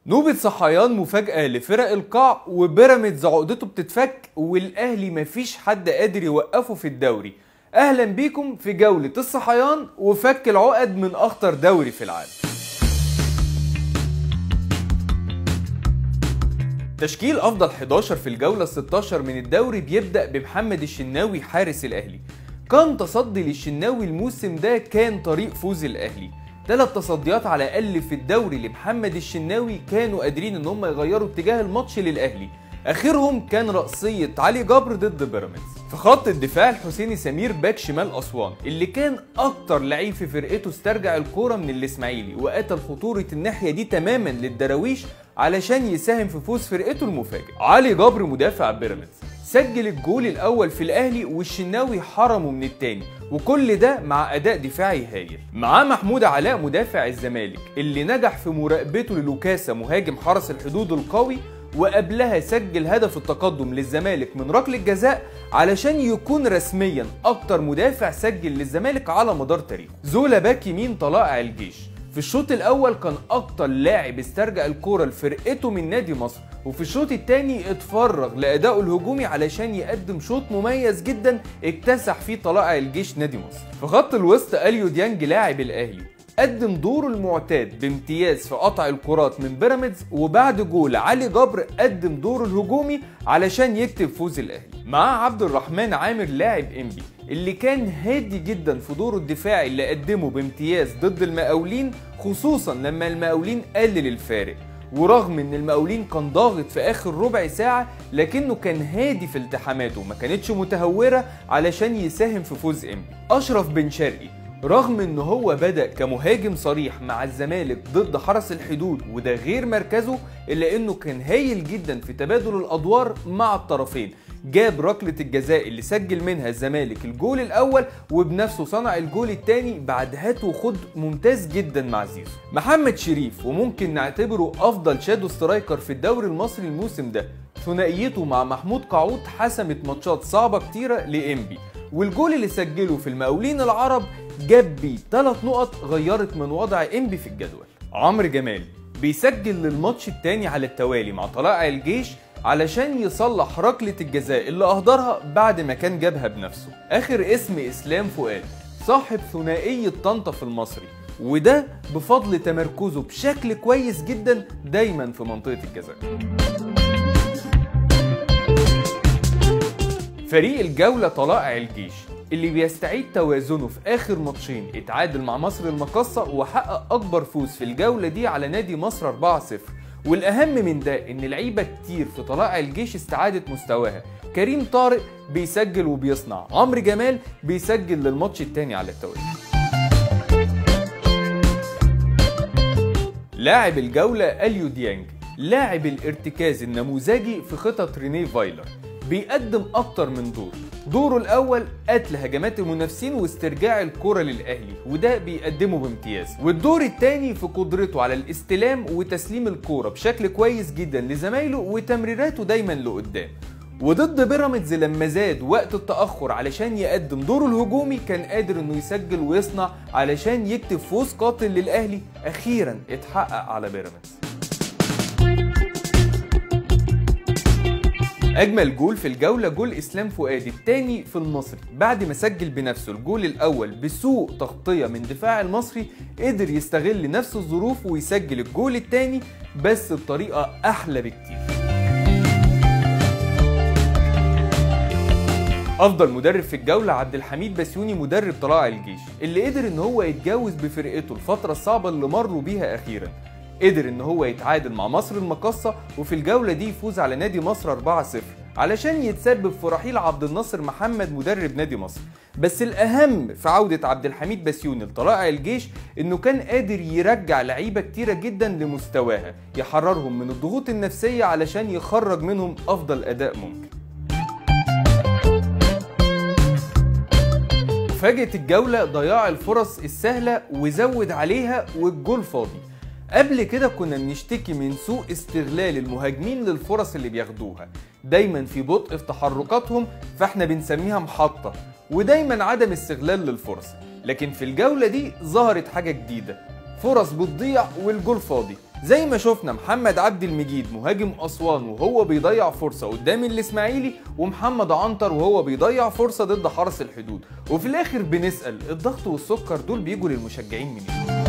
نوبة صحيان مفاجأة لفرق القاع وبيراميدز عقدته بتتفك والأهلي مفيش حد قادر يوقفه في الدوري أهلا بيكم في جولة الصحيان وفك العقد من أخطر دوري في العالم تشكيل أفضل 11 في الجولة 16 من الدوري بيبدأ بمحمد الشناوي حارس الأهلي كان تصدي للشناوي الموسم ده كان طريق فوز الأهلي ثلاث تصديات على الاقل في الدوري لمحمد الشناوي كانوا قادرين ان هم يغيروا اتجاه الماتش للاهلي اخرهم كان رأسية علي جبر ضد بيراميدز في خط الدفاع الحسيني سمير باك شمال اسوان اللي كان اكتر لعيب في فرقته استرجع الكوره من الاسماعيلي وقتل خطوره الناحيه دي تماما للدراويش علشان يساهم في فوز فرقته المفاجئ علي جبر مدافع بيراميدز سجل الجول الاول في الاهلي والشناوي حرمه من التاني وكل ده مع اداء دفاعي هايل معاه محمود علاء مدافع الزمالك اللي نجح في مراقبته للوكاسا مهاجم حرس الحدود القوي وقبلها سجل هدف التقدم للزمالك من ركله جزاء علشان يكون رسميا اكتر مدافع سجل للزمالك على مدار تاريخه زولا باك يمين طلائع الجيش في الشوط الاول كان اكتر لاعب استرجع الكوره لفرقته من نادي مصر وفي الشوط الثاني اتفرغ لادائه الهجومي علشان يقدم شوط مميز جدا اكتسح فيه طلائع الجيش نادي مصر في خط الوسط اليو ديانج لاعب الاهلي قدم دوره المعتاد بامتياز في قطع الكرات من بيراميدز وبعد جول علي جبر قدم دوره الهجومي علشان يكتب فوز الاهلي مع عبد الرحمن عامر لاعب انبي اللي كان هادي جدا في دوره الدفاعي اللي قدمه بامتياز ضد المقاولين خصوصا لما المقاولين قلل الفارق ورغم ان المقاولين كان ضاغط في اخر ربع ساعة لكنه كان هادي في التحاماته ما كانتش متهورة علشان يساهم في فوز انبي اشرف بن شرقي رغم ان هو بدأ كمهاجم صريح مع الزمالك ضد حرس الحدود وده غير مركزه الا انه كان هايل جدا في تبادل الادوار مع الطرفين جاب ركلة الجزاء اللي سجل منها الزمالك الجول الاول وبنفسه صنع الجول الثاني بعد هات وخد ممتاز جدا مع زيزو محمد شريف وممكن نعتبره افضل شادو سترايكر في الدوري المصري الموسم ده ثنائيته مع محمود قعود حسمت ماتشات صعبة كتيرة لإنبي والجول اللي سجله في المقاولين العرب جاب بيه ثلاث نقط غيرت من وضع انبي في الجدول عمرو جمال بيسجل للماتش الثاني على التوالي مع طلائع الجيش علشان يصلح ركلة الجزاء اللي أهدرها بعد ما كان جابها بنفسه آخر اسم إسلام فؤاد صاحب ثنائية طنطا في المصري وده بفضل تمركزه بشكل كويس جدا دايما في منطقة الجزاء فريق الجولة طلائع الجيش اللي بيستعيد توازنه في اخر ماتشين اتعادل مع مصر المقاصة وحقق اكبر فوز في الجولة دي على نادي مصر 4-0 والاهم من ده ان لعيبة كتير في طلائع الجيش استعادت مستواها كريم طارق بيسجل وبيصنع عمرو جمال بيسجل للماتش التاني على التوالي لاعب الجولة اليو ديانج لاعب الارتكاز النموذجي في خطط رينيه فايلر بيقدم اكتر من دور دوره الاول قتل هجمات المنافسين واسترجاع الكرة للاهلي وده بيقدمه بامتياز والدور الثاني في قدرته على الاستلام وتسليم الكرة بشكل كويس جدا لزمايله وتمريراته دايما لقدام وضد بيراميدز لما زاد وقت التأخر علشان يقدم دوره الهجومي كان قادر انه يسجل ويصنع علشان يكتب فوز قاتل للاهلي اخيرا اتحقق على بيراميدز اجمل جول في الجوله جول اسلام فؤاد الثاني في المصري بعد ما سجل بنفسه الجول الاول بسوء تغطيه من دفاع المصري قدر يستغل نفس الظروف ويسجل الجول الثاني بس بطريقه احلى بكتير افضل مدرب في الجوله عبد الحميد بسيوني مدرب طلائع الجيش اللي قدر ان هو يتجاوز بفرقته الفتره الصعبه اللي مروا بيها اخيرا قدر ان هو يتعادل مع مصر المقاصة وفي الجولة دي يفوز على نادي مصر 4-0 علشان يتسبب في رحيل عبد الناصر محمد مدرب نادي مصر بس الاهم في عودة عبد الحميد بسيوني لطلائع الجيش انه كان قادر يرجع لعيبة كتيرة جدا لمستواها يحررهم من الضغوط النفسية علشان يخرج منهم افضل اداء ممكن فاجأت الجولة ضياع الفرص السهلة وزود عليها والجول فاضي قبل كده كنا بنشتكي من سوء استغلال المهاجمين للفرص اللي بياخدوها دايما في بطء في تحركاتهم فاحنا بنسميها محطة ودايما عدم استغلال للفرص لكن في الجولة دي ظهرت حاجة جديدة فرص بتضيع والجول فاضي زي ما شفنا محمد عبد المجيد مهاجم اسوان وهو بيضيع فرصه قدام الاسماعيلي ومحمد عنتر وهو بيضيع فرصه ضد حرس الحدود وفي الاخر بنسال الضغط والسكر دول بيجوا للمشجعين منين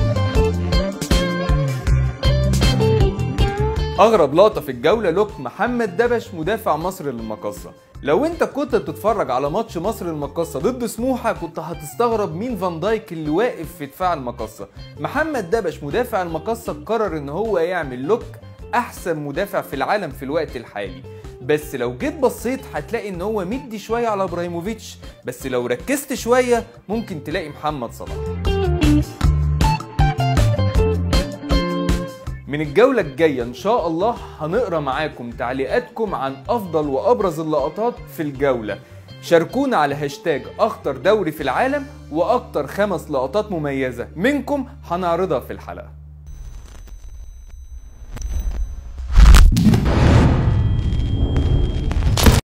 اغرب لقطه في الجوله لوك محمد دبش مدافع مصر للمقصه لو انت كنت بتتفرج على ماتش مصر المقصه ضد سموحه كنت هتستغرب مين فان دايك اللي واقف في دفاع المقصه محمد دبش مدافع المقصه قرر ان هو يعمل لوك احسن مدافع في العالم في الوقت الحالي بس لو جيت بصيت هتلاقي ان هو مدي شويه على ابراهيموفيتش بس لو ركزت شويه ممكن تلاقي محمد صلاح من الجولة الجاية إن شاء الله هنقرا معاكم تعليقاتكم عن أفضل وأبرز اللقطات في الجولة شاركونا على هاشتاج أخطر دوري في العالم وأكتر خمس لقطات مميزة منكم هنعرضها في الحلقة